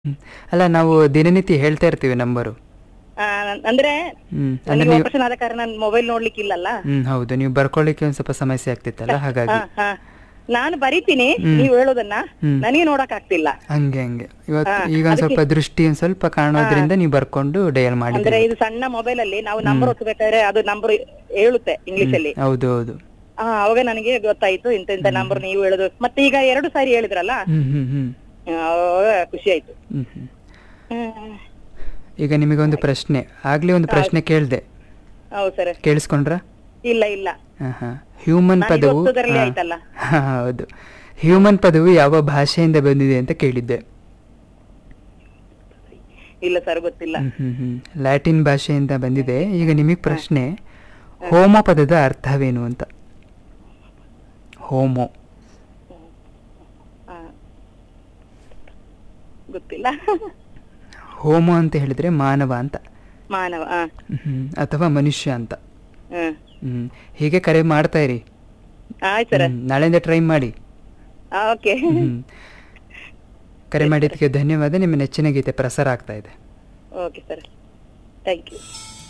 ಹ್ಮ್. ಅಲ್ಲ ನಾವು ದಿನನಿತ್ಯ ಹೇಳ್ತಾ ಇರ್ತೀವಿ ನಂಬರು ಆ, ಅಂದ್ರೆ ಹ್ಮ್ ಅಂದ್ರೆ ನನಗೆ ನೀವು ಆಪರೇಷನ್ ಆದ ಕಾರಣ ನಾನು ಮೊಬೈಲ್ ನೋಡ್ಲಿಕ್ಕೆ ಇಲ್ಲಲ್ಲ ಹ್ಮ್ ಹೌದು ನೀವು ಬರ್ಕೊಳ್ಳಿಕ್ಕೆ ಒಂದ್ ಸ್ವಲ್ಪ ಸಮಸ್ಯೆ ಆಗ್ತಿತ್ತಲ್ಲ ಹಾಗಾಗಿ ಹಾ, ಹಾ. ನಾನು ಬರಿತೀನಿ ನೀವು ಹೇಳೋದನ್ನ ಹ್ಮ್. ನನಗೆ ನೋಡಕ್ ಆಗ್ತಿಲ್ಲ ಹಂಗೆ ಹಂಗೆ ಇವತ್ತು ಹಾ, ಈಗ ಒಂದ್ ಸ್ವಲ್ಪ ದೃಷ್ಟಿ ಒಂದ್ ಸ್ವಲ್ಪ ಕಾಣೋದ್ರಿಂದ ನೀವು ಬರ್ಕೊಂಡು ಡಯಲ್ ಅಂದ್ರೆ ಮಾಡಿದ್ರಿ ಇದು ಸಣ್ಣ ಮೊಬೈಲ್ ಅಲ್ಲಿ ನಾವು ನಂಬರ್ ಒತ್ತಬೇಕಾದ್ರೆ ಅದು ನಂಬರ್ ಹೇಳುತ್ತೆ ಇಂಗ್ಲಿಷ್ ಅಲ್ಲಿ ಹೌದು ಹೌದು ಹಾ ಅವಾಗ ನನಗೆ ಗೊತ್ತಾಯ್ತು ಇಂತ ಇಂತ ನಂಬರ್ ನೀವು ಹೇಳುದು ಮತ್ತೆ ಈಗ ಎರಡು ಸಾರಿ ಹೇಳಿದ್ರಲ್ಲ ಹ್ಮ್ ಹ್ಮ್ ಹ್ಮ್ ಆ, ಅವಾಗ ಖುಷಿ ಆಯ್ತು ಹ್ಮ್ ಹ್ಮ್ ಹ್ಮ್. ಈಗ ನಿಮಗೆ ಒಂದು ಪ್ರಶ್ನೆ ಆಗ್ಲೇ ಒಂದು ಪ್ರಶ್ನೆ ಕೇಳ್ದೆ ಹೌದು ಸರ್ ಕೇಳಿಸ್ಕೊಂಡ್ರ ಇಲ್ಲ ಇಲ್ಲ ಹ್ಯೂಮನ್ ನನಗೆ ಪದವು ಒತ್ತುದರಲ್ಲಿ ಹಾ. ಆಯ್ತಲ್ಲ ಹಾ, ಹೌದು ಹ್ಯೂಮನ್ ಪದವು ಯಾವ ಭಾಷೆಯಿಂದ ಬಂದಿದೆ ಅಂತ ಕೇಳಿದ್ದೆ ಇಲ್ಲ ಸರ್ ಗೊತ್ತಿಲ್ಲ ಹ್ಮ್ ಹ್ಮ್ ಹ್ಮ್ ಲ್ಯಾಟಿನ್ ಭಾಷೆಯಿಂದ ಬಂದಿದೆ ಈಗ ನಿಮಗೆ ಪ್ರಶ್ನೆ ಹೋಮೋ ಪದದ ಅರ್ಥವೇನು ಅಂತ ಹೋಮೋ ಆ. ಗೊತ್ತಿಲ್ಲ ಹೋಮೋ ಅಂತ ಹೇಳಿದ್ರೆ ಮಾನವ ಅಂತ ಮಾನವ ಆ. ಹ್ಮ್ ಅಥವಾ ಮನುಷ್ಯ ಅಂತ ಹ್ಮ್ ಹ್ಮ್ ಹೀಗೆ ಕರೆ ಮಾಡ್ತಾ ಇರಿ ಆಯ್ತು ಸರ್ ಹ್ಮ್, ನಾಳೆಯಿಂದ ಟ್ರೈ ಮಾಡಿ ಓಕೆ ಹ್ಮ್ ಕರೆ ಮಾಡಿದ್ದಕ್ಕೆ ಧನ್ಯವಾದ ನಿಮ್ಮ ನೆಚ್ಚಿನ ಗೀತೆ ಪ್ರಸಾರ ಆಗ್ತಾ ಇದೆ ಓಕೆ ಸರ್ ಥ್ಯಾಂಕ್ ಯು